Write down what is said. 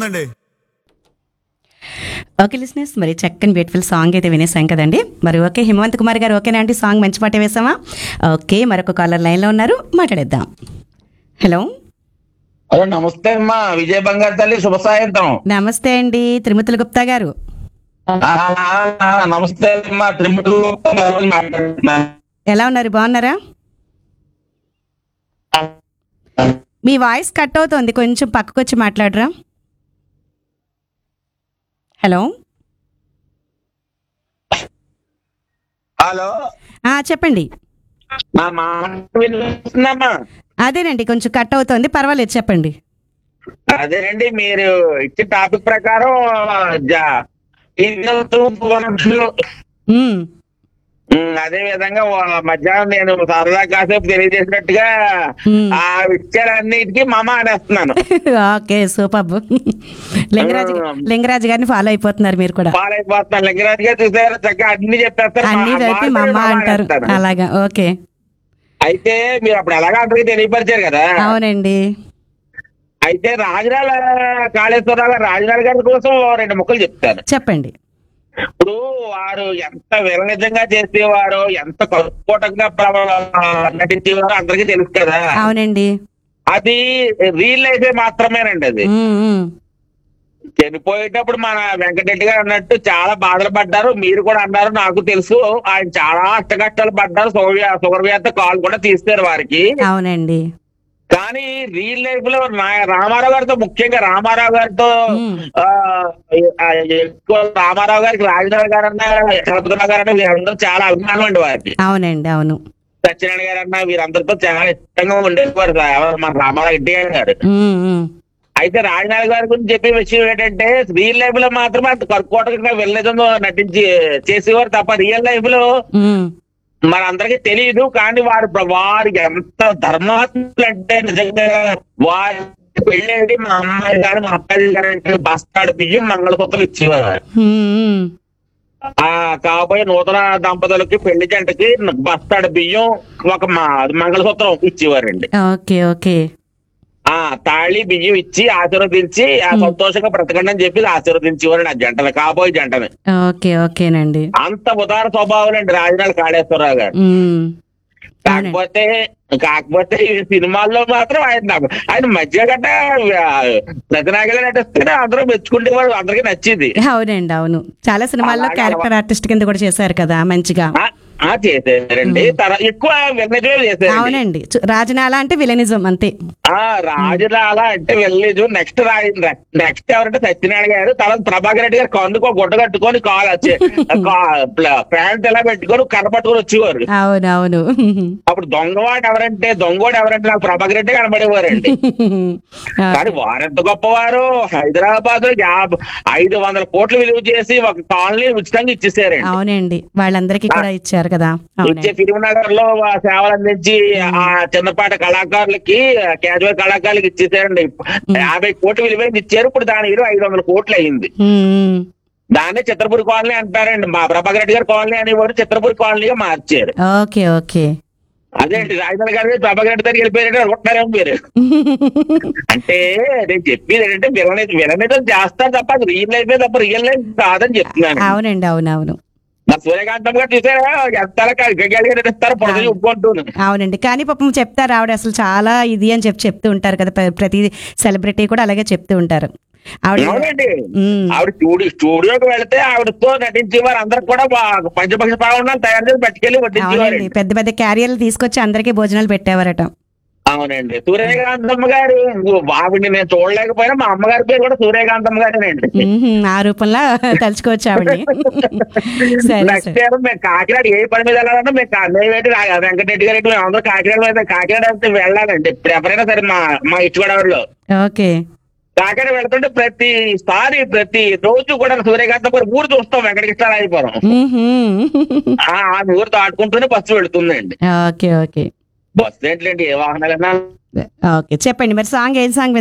ఉందండి okay listeners మరి చక్కని బ్యూటిఫుల్ సాంగ్ అయితే వినేసాం కదండి మరి ఓకే హిమవంత్ కుమార్ గారు ఓకేనా అండి సాంగ్ మంచి పాట వేసామా ఓకే మరొక కాలర్ లైన్లో ఉన్నారు మాట్లాడేద్దాం హలో హలో నమస్తే అమ్మా విజయ బంగారు తల్లి శుభ సాయంత్రం నమస్తే అండి తిరుమతుల గుప్తా గారు ఆ, ఆ, నమస్తే అమ్మా తిరుమల మాట్లాడుతున్నా ఎలా ఉన్నారు బాగున్నారా మీ వాయిస్ కట్ అవుతోంది కొంచెం పక్కకు వచ్చి మాట్లాడరా హలో హలో ఆ, చెప్పండి మా మాట వినిపిస్తుందమ్మా అదేనండి కొంచెం కట్ అవుతోంది పర్వాలేదు చెప్పండి అదేనండి మీరు ఇచ్చిన టాపిక్ ప్రకారం జా- ఈ వనరులు, ఉమ్, ఉమ్, అదే విధంగా వా- మధ్యాహ్నం నేను సరదా కాసేపు తెలియజేసినట్టుగా ఉమ్. ఆ విషయాలన్నిటికీ మమ అనేస్తున్నాను ఓకే సూపర్ లింగరాజు లింగరాజు గారిని ఫాలో అయిపోతున్నారు మీరు కూడా పాలైపోతున్నాను లింగరాజు గారు చూసారు చక్కగా అన్ని చెప్పేస్తారు అన్ని మా- కలిపి మా మా అమ్మ మమ అంటారు అనేస్తాను. అలాగా ఓకే అయితే మీరు అప్పుడు ఎలాగ అందరికీ తెలియపరిచారు కదా అవునండి అయితే రాజరాల కాళేశ్వరరావు గారు రాజరాల గారి కోసం రెండు ముక్కలు చెప్తాను చెప్పండి ఇప్పుడు వారు ఎంత విరనిజంగా చేసేవారో ఎంత కట్టుకోటంగా నటించేవారో అందరికీ తెలుసు కదా అవునండి అది రియల్ లైఫ్ మాత్రమేనండి అది ఉమ్, ఉమ్. చనిపోయేటప్పుడు మన వెంకటరెడ్డి గారు అన్నట్టు చాలా బాధలు పడ్డారు మీరు కూడా అన్నారు నాకు తెలుసు ఆయన చాలా అష్టకష్టాలు పడ్డారు షుగర్ వ్యా- షుగర్ వ్యాధితో కాల్ కూడా తీస్తారు వారికి అవునండి కానీ రియల్ లైఫ్ లో నా- రామారావు గారితో ముఖ్యంగా రామారావు గారితో మ్మ్. ఆ, ఆ, ఎక్కువ రామారావు గారికి రాజధాని గారన్నా శరత్కుమార్ గారన్నా వీరందరూ చాలా అభిమానం అండి వారికి అవునండి అవును సత్యనారాయణ గారన్నా వీరందరితో చాలా ఇష్టంగా ఉండేవారు ఎవరు మన రామారావు రెడ్డి గారు ఉమ్, ఉమ్. అయితే రాజనాథ్ గారి గురించి చెప్పే విషయం ఏంటంటే రియల్ లైఫ్ లో మాత్రమే అంత కర్కోటకంగా వెళ్ళేదో నటించి చేసేవారు తప్ప రియల్ లైఫ్ లో ఉమ్. మనందరికీ తెలియదు కానీ వారు వారు ఎంత ధర్మాత్ములు అంటే నిజంగా వారి పెళ్ళేది మా అమ్మాయి గారు మా అబ్బాయి గారు బస్తాడు బియ్యం మంగళసూత్రం ఇచ్చేవారు ఉమ్, ఉమ్. ఆ కాబోయే నూతన దంపతులకి పెళ్లి జంటకి బస్తాడు బియ్యం ఒక మా మంగళసూత్రం ఇచ్చేవారండి ఓకే ఓకే ఆ తాళి బియ్యం ఇచ్చి ఆశీర్వదించి ఆ సంతోషంగా బ్రతకండి అని చెప్పి ఆశీర్వదించేవారు ఆ జంటని కాబోయే జంటని ఓకే ఓకేనండి అంత ఉదార స్వభావం అండి రాజనాథ్ కాళేశ్వరరావు గారు ఉమ్. అవునండి కాకపోతే కాకపోతే ఈ సినిమాల్లో మాత్రం ఆయన నాకు- ఆయన మధ్య గట్ట ప్రతినాగలా నటిస్తేనే అందరూ మెచ్చుకుంటేవాడు అందరికీ నచ్చింది అవునండి అవును చాలా సినిమాల్లో అలాగే క్యారెక్టర్ ఆర్టిస్ట్ కింద కూడా చేశారు కదా మంచిగా ఆ, ఆ చేసేసారండి తర్వాత ఎక్కువ వెన్నజే చేశారండి అవునండి చు- రాజనాల అంటే విలనిజం అంతే ఆ రాజులాల అంటే వెళ్ళలేదు నెక్స్ట్ నెక్స్ట్ ఎవరంటే సత్యనారాయణ గారు తర్వాత ప్రభాకర్ రెడ్డి గారు కందుకో గుడ్డ కట్టుకొని కాల్ వచ్చే ప్యాంట్ ఎలా పెట్టుకొని కర్ర పట్టుకొని వచ్చేవారు అవును అవును అప్పుడు దొంగవాడు ఎవరంటే దొంగవాడు ఎవరంటే నాకు ప్రభాకర్ రెడ్డి కనబడేవారండి కానీ వారెంత గొప్పవారు హైదరాబాద్ లో యాభై ఐదు వందల కోట్లు విలువ చేసి ఒక కాలనీ ఉచితంగా ఇచ్చేసారండి అవునండి వాళ్ళందరికీ కూడా ఇచ్చారు కదా ఇచ్చే అవునండి ఫిలింనగర్ లో ఆ సేవలు అందించి ఆ చిన్నపాటి కళాకారులకి క్యాజువల్ కళాకారులకి ఇచ్చేసారండి యాభై కోట్లు విలువైంది ఇచ్చారు ఇప్పుడు దాని విలువ ఐదు వందల కోట్లు అయింది ఉమ్, ఉమ్. దాన్ని చిత్రపూరి కాలనీ అంటారండి మా ప్రభాకర్ రెడ్డి గారి కాలనీ అనేవారు చిత్రపూరి కాలనీగా మార్చారు ఓకే ఓకే అదేంటి రాజధాని గారి ప్రభాకర్ రెడ్డి దగ్గరికి వెళ్ళిపోయారంటే అనుకుంటున్నారేమో మీరు అంటే నేను చెప్పేది ఏంటంటే విలనే విలనిజం చేస్తారు తప్ప అది రియల్ లైఫ్ తప్ప రియల్ లైఫ్ కాదని చెప్తున్నాను అవునండి అవునవును మా సూర్యకాంతం గారు చూసారా ఎంత గగ్గలిగా ఇస్తారు పొడగలు ఒప్పుకుంటూను అవునండి కానీ పాపం చెప్తారు ఆవిడ అసలు చాలా ఇది అని చెప్పి చెప్తూ ఉంటారు కదా ప్ర- ప్రతి సెలబ్రిటీ కూడా అలాగే చెప్తూ ఉంటారు ఆవిడ అవునండి ఉమ్, ఆవిడ స్టూడియో స్టూడియోకి వెళ్తే ఆవిడతో నటించేవారు అందరు కూడా బా- పంచపక్ష పావనాలు తయారు చేసి పట్టుకెళ్ళి వడ్డించేవారు అవునండి పెద్ద పెద్ద క్యారియర్లు తీసుకొచ్చి అందరికీ భోజనాలు పెట్టేవారట అవునండి సూర్యకాంతమ్మ గారు ఆవిడ నేను చూడలేకపోయినా మా అమ్మగారి పేరు కూడా సూర్యకాంతమ్మ గారేనండి ఉహుం, ఆ రూపంలో తలుచుకోవచ్చు ఆవిడని సరే నెక్స్ట్ సరే ఇయర్ మేము కాకినాడ ఏ పని మీద వెళ్ళాలంటే మేము కా- మేము ఏంటి రా- వెంకటరెడ్డి గారు మేము అందరూ కాకినాడ మీద కాకినాడ వెళ్తే వెళ్ళాలండి ఇప్పుడు ఎవరైనా సరే మా మా ఇచ్చుగోడవరిలో ఓకే కాకినాడ వెళ్తుంటే ప్రతిసారి ప్రతి రోజు కూడా సూర్యకాంతం గారు ఊరు చూస్తాం వెంకటకృష్ణారాయపురం ఉహుం. ఆ ఆ ఊరు దాటుకుంటూనే బస్సు వెళుతుందండి ఓకే ఓకే బస్సు ఏంటండి ఏ వాహనాలన్నా ఓకే చెప్పండి మరి సాంగ్ ఏం సాంగ్